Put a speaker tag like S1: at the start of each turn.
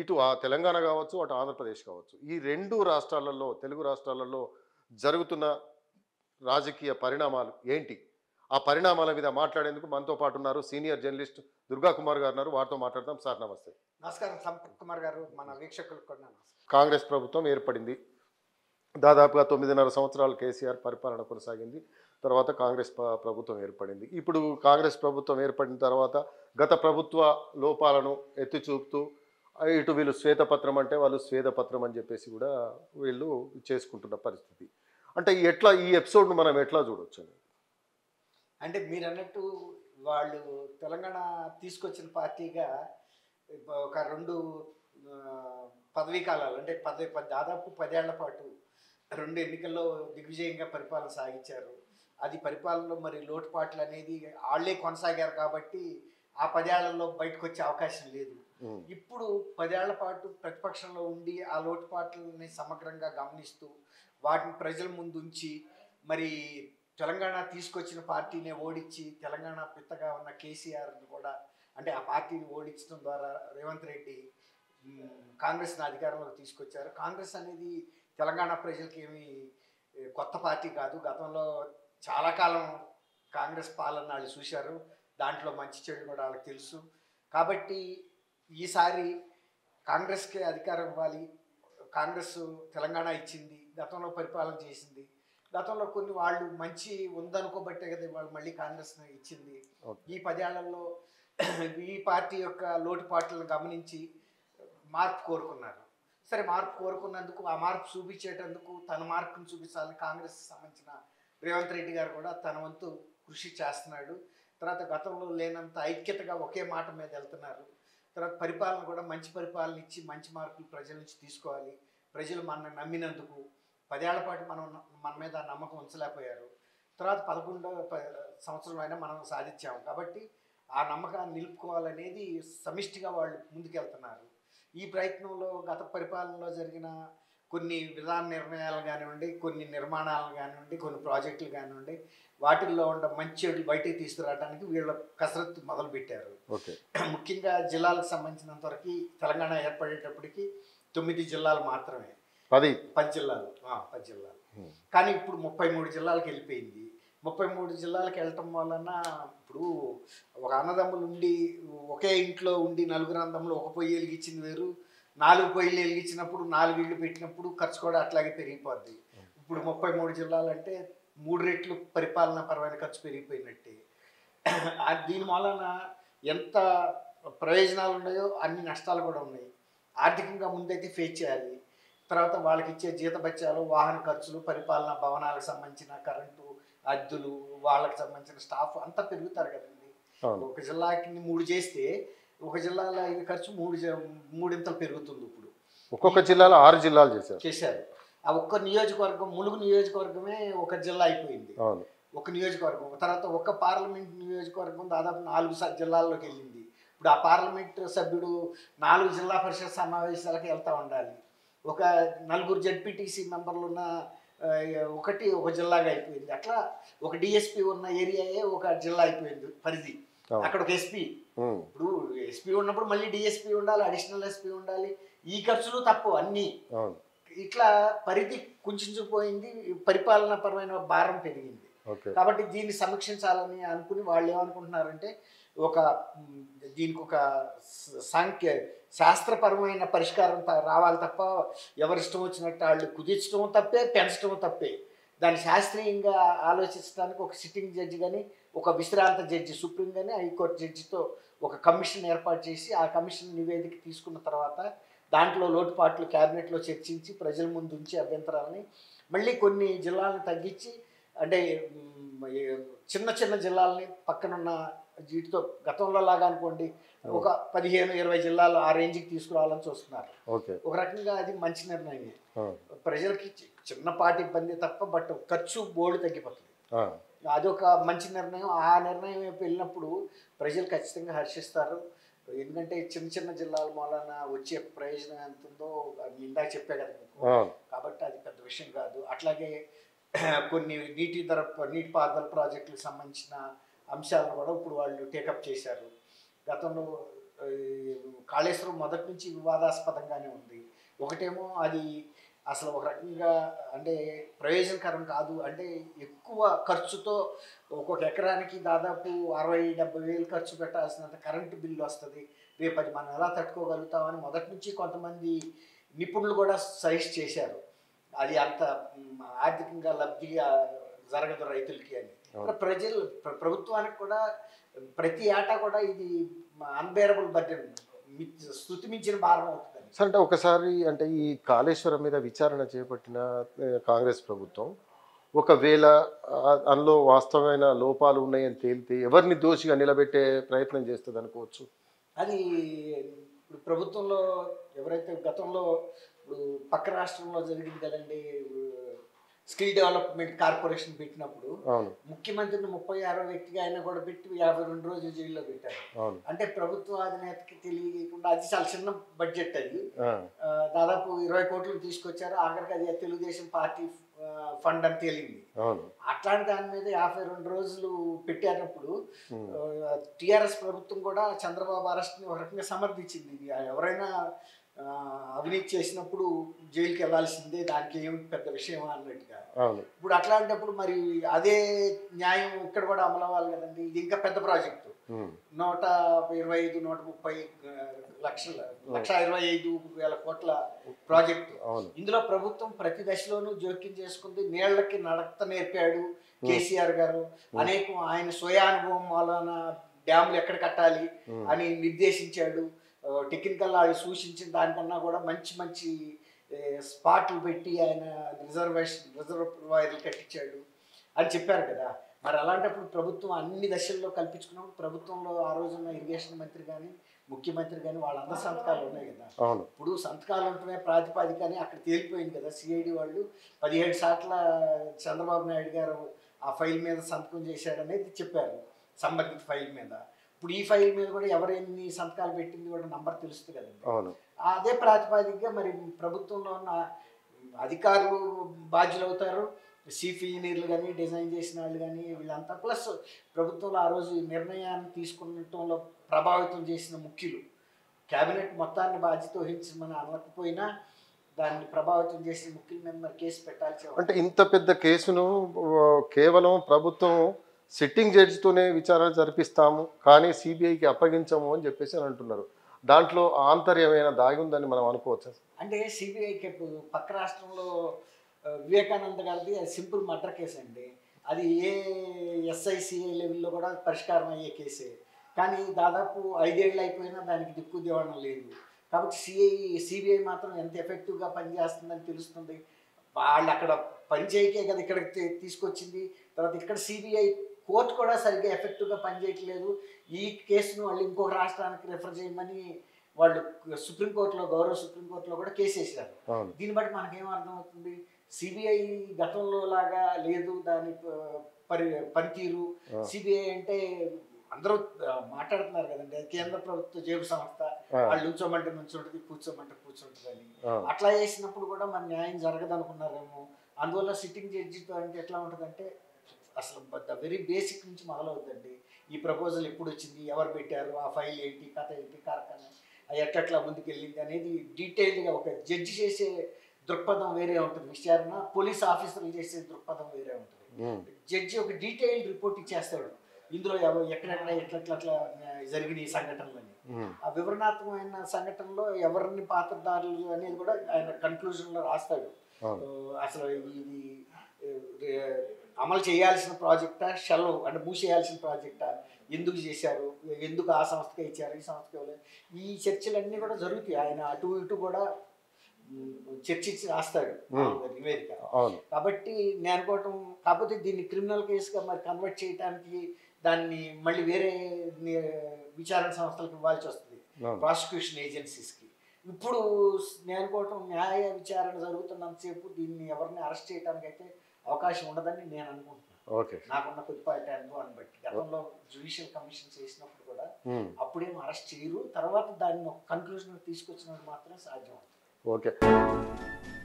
S1: ఇటు ఆ తెలంగాణ కావచ్చు అటు ఆంధ్రప్రదేశ్ కావచ్చు ఈ రెండు రాష్ట్రాలలో తెలుగు రాష్ట్రాలలో జరుగుతున్న రాజకీయ పరిణామాలు ఏంటి ఆ పరిణామాల మీద మాట్లాడేందుకు మనతో పాటు ఉన్నారు సీనియర్ జర్నలిస్ట్ దుర్గా కుమార్ గారు ఉన్నారు వారితో మాట్లాడదాం సార్ నమస్తే
S2: నమస్కారం సంపత్ కుమార్ గారు మన వీక్షకులకు కూడా నమస్కారం
S1: కాంగ్రెస్ ప్రభుత్వం ఏర్పడింది దాదాపుగా తొమ్మిదిన్నర సంవత్సరాలు కేసీఆర్ పరిపాలన కొనసాగింది తర్వాత కాంగ్రెస్ ప- ప్రభుత్వం ఏర్పడింది ఇప్పుడు కాంగ్రెస్ ప్రభుత్వం ఏర్పడిన తర్వాత గత ప్రభుత్వ లోపాలను ఎత్తి చూపుతూ ఆ, ఇటు వీళ్ళు శ్వేతపత్రం అంటే వాళ్ళు శ్వేతపత్రం అని చెప్పేసి కూడా వీళ్ళు చేసుకుంటున్న పరిస్థితి అంటే ఎట్లా ఈ ఎపిసోడ్ను మనం ఎట్లా చూడొచ్చు
S2: అంటే మీరు అన్నట్టు వాళ్ళు తెలంగాణ తీసుకొచ్చిన పార్టీగా ఇప్ప- ఒక రెండు ఆ, పదవీ కాలాలు అంటే పది పది- దాదాపు పదేళ్ల పాటు రెండు ఎన్నికల్లో దిగ్విజయంగా పరిపాలన సాగించారు అది పరిపాలనలో మరి లోటుపాట్లు అనేది వాళ్ళే కొనసాగారు కాబట్టి ఆ పదేళ్లలో బయటకు వచ్చే అవకాశం లేదు
S1: ఉమ్,
S2: ఇప్పుడు పదేళ్ల పాటు ప్రతిపక్షంలో ఉండి ఆ లోటుపాట్లని సమగ్రంగా గమనిస్తూ వాటిని ప్రజల ముందు ఉంచి మరి తెలంగాణ తీసుకొచ్చిన పార్టీని ఓడించి తెలంగాణ పిత్తగా ఉన్న కేసీఆర్ని కూడా అంటే ఆ పార్టీని ఓడించడం ద్వారా రేవంత్ రెడ్డి మ్, కాంగ్రెస్ని అధికారంలోకి తీసుకొచ్చారు కాంగ్రెస్ అనేది తెలంగాణ ప్రజలకి ఏమి ఏ, కొత్త పార్టీ కాదు గతంలో చాలా కాలం కాంగ్రెస్ పాలన వాళ్ళు చూశారు దాంట్లో మంచి చెడు కూడా వాళ్ళకి తెలుసు కాబట్టి ఈసారి కాంగ్రెస్కి అధికారం ఇవ్వాలి కాంగ్రెస్ తెలంగాణ ఇచ్చింది గతంలో పరిపాలన చేసింది గతంలో కొన్ని వాళ్ళు మంచి ఉందనుకోబట్టే కదా వాళ్ళు మళ్ళీ కాంగ్రెస్ని ఇచ్చింది
S1: ఓకే.
S2: ఈ పదేళ్లలో ఈ పార్టీ యొక్క లోటుపాట్లను గమనించి మార్పు కోరుకున్నారు సరే మార్పు కోరుకున్నందుకు ఆ మార్పు చూపించేటందుకు తన మార్పును చూపించాలని కాంగ్రెస్ సంబంధించిన రేవంత్ రెడ్డి గారు కూడా తన వంతు కృషి చేస్తున్నాడు తర్వాత గతంలో లేనంత ఐక్యతగా ఒకే మాట మీద వెళ్తున్నారు తర్వాత పరిపాలన కూడా మంచి పరిపాలన ఇచ్చి మంచి మార్కులు ప్రజల నుంచి తీసుకోవాలి ప్రజలు మన నమ్మినందుకు పదేళ్ల పాటు మనం మన మీద నమ్మకం ఉంచలేకపోయారు తర్వాత పదకొండవ ప- సంవత్సరంలో అయినా మనం సాధించాము కాబట్టి ఆ నమ్మకాన్ని నిలుపుకోవాలనేది సమిష్టిగా వాళ్ళు ముందుకెళ్తున్నారు ఈ ప్రయత్నంలో గత పరిపాలనలో జరిగిన కొన్ని విధాన నిర్ణయాలు కానివ్వండి కొన్ని నిర్మాణాలు కానివ్వండి కొన్ని ప్రాజెక్టులు కానివ్వండి వాటిల్లో ఉన్న మంచి చెడులు బయటికి తీసుకురావడానికి వీళ్ళ కసరత్తు మొదలుపెట్టారు
S1: ఓకే
S2: ముఖ్యంగా జిల్లాలకు సంబంధించినంత వరకు తెలంగాణ ఏర్పడేటప్పటికి తొమ్మిది జిల్లాలు మాత్రమే
S1: పది
S2: పది జిల్లాలు ఆ, పది జిల్లాలు
S1: ఉమ్,
S2: కానీ ఇప్పుడు ముప్పై మూడు జిల్లాలకు వెళ్ళిపోయింది ముప్పై మూడు జిల్లాలకు వెళ్ళటం వలన ఇప్పుడు ఒక అన్నదమ్ములు ఉండి ఒకే ఇంట్లో ఉండి నలుగురు అన్నదమ్ములు ఒక పొయ్యి వెలిగించింది వేరు నాలుగు పొయ్యిలు వెలిగించినప్పుడు నాలుగు ఇళ్ళు పెట్టినప్పుడు ఖర్చు కూడా అట్లాగే పెరిగిపోద్ది ఇప్పుడు ముప్పై మూడు జిల్లాలు అంటే మూడు రెట్లు పరిపాలనా పరమైన ఖర్చు పెరిగిపోయినట్టే ఆ దీని వలన ఎంత ప్రయోజనాలు ఉన్నాయో అన్ని నష్టాలు కూడా ఉన్నాయి ఆర్థికంగా ముందైతే ఫేస్ చేయాలి తర్వాత వాళ్ళకి ఇచ్చే జీతభత్యాలు వాహన ఖర్చులు పరిపాలన భవనాలకు సంబంధించిన కరెంటు అద్దెలు వాళ్ళకి సంబంధించిన స్టాఫ్ అంతా పెరుగుతారు కదండి
S1: అవును
S2: ఒక జిల్లాకి మూడు చేస్తే ఒక జిల్లాలో ఇది ఖర్చు మూడు జ- మూడింతలు పెరుగుతుంది ఇప్పుడు
S1: ఒక్కొక్క జిల్లాలో ఆరు జిల్లాలు చేశారు
S2: చేశారు ఆ ఒక్క నియోజకవర్గం ములుగు నియోజకవర్గమే ఒక జిల్లా అయిపోయింది
S1: అవును
S2: ఒక నియోజకవర్గం తర్వాత ఒక పార్లమెంట్ నియోజకవర్గం దాదాపు నాలుగు స- జిల్లాల్లోకి వెళ్ళింది ఇప్పుడు ఆ పార్లమెంట్ సభ్యుడు నాలుగు జిల్లా పరిషత్ సమావేశాలకు వెళ్తూ ఉండాలి ఒక నలుగురు జడ్పీటీసీ మెంబర్లు ఉన్న ఆ, ఒకటి ఒక జిల్లాగా అయిపోయింది అట్లా ఒక డిఎస్పి ఉన్న ఏరియాయే ఒక జిల్లా అయిపోయింది పరిధి
S1: అవును.
S2: అక్కడ ఒక ఎస్పీ
S1: ఉమ్,
S2: ఇప్పుడు ఎస్పీ ఉన్నప్పుడు మళ్ళీ డిఎస్పీ ఉండాలి అడిషనల్ ఎస్పీ ఉండాలి ఈ ఖర్చులు తప్పు అన్నీ
S1: అవును
S2: ఇట్లా పరిధి కుంచుకుపోయింది పరిపాలనా పరమైన భారం పెరిగింది
S1: ఓకే
S2: కాబట్టి దీన్ని సమీక్షించాలని అనుకుని వాళ్ళు ఏమనుకుంటున్నారంటే ఒక మ్, దీనికి ఒక స- సాంఖ్య శాస్త్రపరమైన పరిష్కారం త- రావాలి తప్ప ఎవరిష్టం వచ్చినట్టు వాళ్ళు కుదించడం తప్పే పెంచడం తప్పే దాన్ని శాస్త్రీయంగా ఆలోచించడానికి ఒక సిట్టింగ్ జడ్జి కానీ ఒక విశ్రాంత జడ్జి సుప్రీం కానీ హైకోర్టు జడ్జితో ఒక కమిషన్ ఏర్పాటు చేసి ఆ కమిషన్ నివేదిక తీసుకున్న తర్వాత దాంట్లో లోటుపాట్లు క్యాబినెట్లో చర్చించి ప్రజల ముందు ఉంచి అభ్యంతరాలని మళ్ళీ కొన్ని జిల్లాలను తగ్గించి అంటే మ్, ఏ, చిన్న చిన్న జిల్లాలని పక్కనున్న వీటితో గతంలో లాగా అనుకోండి ఒక పదిహేను ఇరవై జిల్లాలు ఆ రేంజ్కి తీసుకురావాలని చూస్తున్నారు
S1: ఓకే
S2: ఒక రకంగా అది మంచి నిర్ణయమే
S1: అవును
S2: ప్రజలకి చి- చిన్నపాటి ఇబ్బంది తప్ప బట్ ఖర్చు బోర్డు తగ్గిపోతుంది
S1: ఆ,
S2: అదొక మంచి నిర్ణయం ఆ నిర్ణయం వైపు వెళ్ళినప్పుడు ప్రజలు ఖచ్చితంగా హర్షిస్తారు ఎందుకంటే చిన్న చిన్న జిల్లాల మూలన వచ్చే ప్రయోజనం ఎంత ఉందో అది ఇందాక చెప్పే కదా మీకు.
S1: అవును
S2: కాబట్టి అది పెద్ద విషయం కాదు అట్లాగే కొన్ని నీటి ధర నీటిపారుదల ప్రాజెక్టులకు సంబంధించిన అంశాలను కూడా ఇప్పుడు వాళ్ళు టేకప్ చేశారు గతంలో ఈ కాళేశ్వరం మొదటి నుంచి వివాదాస్పదంగానే ఉంది ఒకటేమో అది అసలు ఒక రకంగా అంటే ప్రయోజనకరం కాదు అంటే ఎక్కువ ఖర్చుతో ఒక్కొక్క ఎకరానికి దాదాపు అరవై డెబ్బై వేలు ఖర్చు పెట్టాల్సినంత కరెంటు బిల్లు వస్తుంది రేపు అది మనం ఎలా తట్టుకోగలుగుతామని మొదటి నుంచి కొంతమంది నిపుణులు కూడా సజెస్ట్ చేశారు అది అంత మ్, ఆర్థికంగా లబ్ధి ఆ, జరగదు రైతులకి అని
S1: అవును.
S2: ప్రజలు ప్ర- ప్రభుత్వానికి కూడా ప్రతి ఏటా కూడా ఇది అన్బేరబుల్ బడ్జెట్ స్థుతి మించిన భారం అవుతుందని
S1: సార్ అంటే ఒకసారి అంటే ఈ కాళేశ్వరం మీద విచారణ చేపట్టిన ఆ, కాంగ్రెస్ ప్రభుత్వం ఒకవేళ ఆ, అందులో వాస్తవమైన లోపాలు ఉన్నాయని తేలితే ఎవరిని దోషిగా నిలబెట్టే ప్రయత్నం చేస్తుంది అనుకోవచ్చు
S2: అది ఇప్పుడు ప్రభుత్వంలో ఎవరైతే గతంలో ఇప్పుడు పక్క రాష్ట్రంలో జరిగింది కదండి స్కిల్ డెవలప్మెంట్ కార్పొరేషన్ పెట్టినప్పుడు
S1: అవును
S2: ముఖ్యమంత్రిని ముప్పై ఆరో వ్యక్తిగా ఆయన కూడా పెట్టి యాభై రెండు రోజులు జైల్లో పెట్టారు
S1: అవును
S2: అంటే ప్రభుత్వ అధినేతకి తెలియకుండా అది చాలా చిన్న బడ్జెట్ అది
S1: ఆ,
S2: ఆ, దాదాపు ఇరవై కోట్లు తీసుకొచ్చారు ఆఖరికి అది తెలుగుదేశం పార్టీ ఆ, ఫండ్ అని తేలింది
S1: అవును
S2: అట్లాంటి దాని మీద యాభై రెండు రోజులు పెట్టేటప్పుడు
S1: ఉమ్,
S2: టిఆర్ఎస్ ప్రభుత్వం కూడా చంద్రబాబు అరెస్ట్ని ఒక రకంగా సమర్థించింది ఇది ఎవరైనా ఆ, అవినీతి చేసినప్పుడు జైలుకి వెళ్ళాల్సిందే దానికి ఏమి పెద్ద విషయం అన్నట్టుగా
S1: అవును
S2: ఇప్పుడు అట్లాంటప్పుడు మరి అదే న్యాయం ఇక్కడ కూడా అమలు అవ్వాలి కదండి ఇది ఇంకా పెద్ద ప్రాజెక్టు
S1: ఉమ్,
S2: నూట ఇరవై ఐదు నూట ముప్పై ఆ, లక్షల లక్ష ఇరవై ఐదు వేల కోట్ల ప్రాజెక్టు
S1: అవును
S2: ఇందులో ప్రభుత్వం ప్రతి దశలోనూ జోక్యం చేసుకుంది నీళ్లకి నడత నేర్పాడు కేసీఆర్ గారు అనేకం ఆయన స్వయానుభవం వలన డ్యాములు ఎక్కడ కట్టాలి
S1: ఉమ్,
S2: అని నిర్దేశించాడు టెక్నికల్ అది సూచించిన దానికన్నా కూడా మంచి మంచి ఏ, స్పాట్లు పెట్టి ఆయన రిజర్వేషన్ రిజర్వాయర్లు కట్టించాడు అని చెప్పారు కదా మరి అలాంటప్పుడు ప్రభుత్వం అన్ని దశల్లో కల్పించుకున్నప్పుడు ప్రభుత్వంలో ఆ రోజున్న ఇరిగేషన్ మంత్రి కానీ ముఖ్యమంత్రి కానీ వాళ్ళందరి సంతకాలు ఉన్నాయి కదా
S1: అవును
S2: ఇప్పుడు సంతకాలు ఉంటమే ప్రాతిపాదిక అని అక్కడ తేలిపోయింది కదా సిఐడి వాళ్ళు పదిహేడు సార్ల చంద్రబాబు నాయుడు గారు ఆ ఫైల్ మీద సంతకం చేశాడనేది చెప్పారు సంబంధిత ఫైల్ మీద ఇప్పుడు ఈ ఫైల్ మీద కూడా ఎవరు ఎన్ని సంతకాలు పెట్టింది కూడా నంబర్ తెలుస్తుంది కదండి
S1: అవును
S2: అదే ప్రాతిపాదికగా మరి ప్రభుత్వంలో ఉన్న అధికారులు బాధ్యులు అవుతారు చీఫ్ ఇంజనీర్లు కానీ డిజైన్ చేసిన వాళ్ళు కానీ వీళ్ళంతా ప్లస్ ప్రభుత్వంలో ఆ రోజు ఈ నిర్ణయాన్ని తీసుకునటంలో ప్రభావితం చేసిన ముఖ్యులు కేబినెట్ మొత్తాన్ని బాధ్యత వహించమని అనకపోయినా దాన్ని ప్రభావితం చేసిన ముఖ్యుల మీద మరి కేసు పెట్టాల్సి ఉంది.
S1: అంటే ఇంత పెద్ద కేసును ఆ, కేవలం ప్రభుత్వం సిట్టింగ్ జడ్జితోనే విచారణ జరిపిస్తాము కానీ సిబిఐకి అప్పగించము అని చెప్పేసి అని అంటున్నారు దాంట్లో ఆంతర్యమైన దాగి ఉందని మనం అనుకోవచ్చు
S2: అంటే సిబిఐకి ఇప్పుడు పక్క రాష్ట్రంలో ఆ, వివేకానంద గారిది అది సింపుల్ మర్డర్ కేసు అండి అది ఏ ఎస్ఐసిఐ లెవెల్లో కూడా పరిష్కారం అయ్యే కేసే కానీ దాదాపు ఐదేళ్ళు అయిపోయినా దానికి దిక్కు దివాణం లేదు కాబట్టి సిఐ సిబిఐ మాత్రం ఎంత ఎఫెక్టివ్గా పనిచేస్తుందని తెలుస్తుంది వాళ్ళు అక్కడ పనిచేయకే కదా ఇక్కడికి తీ- తీసుకొచ్చింది తర్వాత ఇక్కడ సిబిఐ కోర్టు కూడా సరిగ్గా ఎఫెక్టివ్గా పనిచేయట్లేదు ఈ కేసును వాళ్ళు ఇంకొక రాష్ట్రానికి రెఫర్ చేయమని వాళ్ళు సుప్రీంకోర్టులో గౌరవ సుప్రీంకోర్టులో కూడా కేసు వేశారు
S1: అవును
S2: దీన్ని బట్టి మనకేం అర్థమవుతుంది సిబిఐ గతంలో లాగా లేదు దాని ప- పరి పనితీరు
S1: ఆ.
S2: సిబిఐ అంటే అందరూ ఆ, మాట్లాడుతున్నారు కదండి అది కేంద్ర ప్రభుత్వ జేబు సంస్థ
S1: ఆ,
S2: వాళ్ళు నుంచోమంటే నుంచుంటుంది కూర్చోమంటే కూర్చుంటుంది అని
S1: ఆ,
S2: అట్లా చేసినప్పుడు కూడా మన న్యాయం జరగదు అనుకున్నారేమో అందువల్ల సిట్టింగ్ జడ్జితో అంటే ఎట్లా ఉంటుందంటే అసలు ద వెరీ బేసిక్ నుంచి మొదలవుతుందండి ఈ ప్రపోజల్ ఎప్పుడు వచ్చింది ఎవరు పెట్టారు ఆ ఫైల్ ఏంటి కథ ఏంటి కార్ఖాన అది ఎట్లెట్లా ముందుకు వెళ్ళింది అనేది డీటెయిల్డ్గా ఒక జడ్జి చేసే దృక్పథం వేరే ఉంటుంది విచారణ పోలీస్ ఆఫీసర్లు చేసే దృక్పథం వేరే ఉంటుంది
S1: ఉమ్,
S2: జడ్జి ఒక డీటెయిల్డ్ రిపోర్ట్ ఇచ్చేస్తాడు ఇందులో ఎవ- ఎక్కడెక్కడ ఎట్లెట్లా అట్లా జరిగిన ఈ సంఘటనలని
S1: ఉమ్,
S2: ఆ వివరణాత్మకమైన సంఘటనలో ఎవరిని పాత్రదారులు అనేది కూడా ఆయన కన్క్లూజన్లో రాస్తాడు
S1: అవును
S2: ఆ, అసలు ఇది ఏ, అమలు చేయాల్సిన ప్రాజెక్టా షెల్ అంటే మూసేయాల్సిన ప్రాజెక్టా ఎందుకు చేశారు ఎందుకు ఆ సంస్థకే ఇచ్చారు ఈ సంస్థకి ఇవ్వలేదు ఈ చర్చలన్నీ కూడా జరుగుతాయి ఆయన అటు ఇటు కూడా ఉమ్, చర్చించి రాస్తాడు
S1: Hmm.
S2: నివేదిక
S1: అవును
S2: కాబట్టి నేను అనుకోవటం కాకపోతే దీన్ని క్రిమినల్ కేసుగా మరి కన్వర్ట్ చేయడానికి దాన్ని మళ్ళీ వేరే ని- విచారణ సంస్థలకు ఇవ్వాల్సి వస్తుంది
S1: అవును
S2: ప్రాసిక్యూషన్ ఏజెన్సీస్కి ఇప్పుడు నేను అనుకోవటం న్యాయ విచారణ జరుగుతున్నంతసేపు దీన్ని ఎవరిని అరెస్ట్ చేయడానికి అయితే అవకాశం ఉండదని నేను అనుకుంటున్నాను
S1: ఓకే
S2: నాకున్న కొద్దిపాటి అనుభవాన్ని బట్టి గతంలో జ్యుడిషియల్ కమిషన్ చేసినప్పుడు కూడా
S1: ఉమ్,
S2: అప్పుడేం అరెస్ట్ చేయరు తర్వాత దాన్ని ఒక కన్క్లూజన్ తీసుకొచ్చినప్పుడు మాత్రమే సాధ్యం అవుతుంది
S1: ఓకే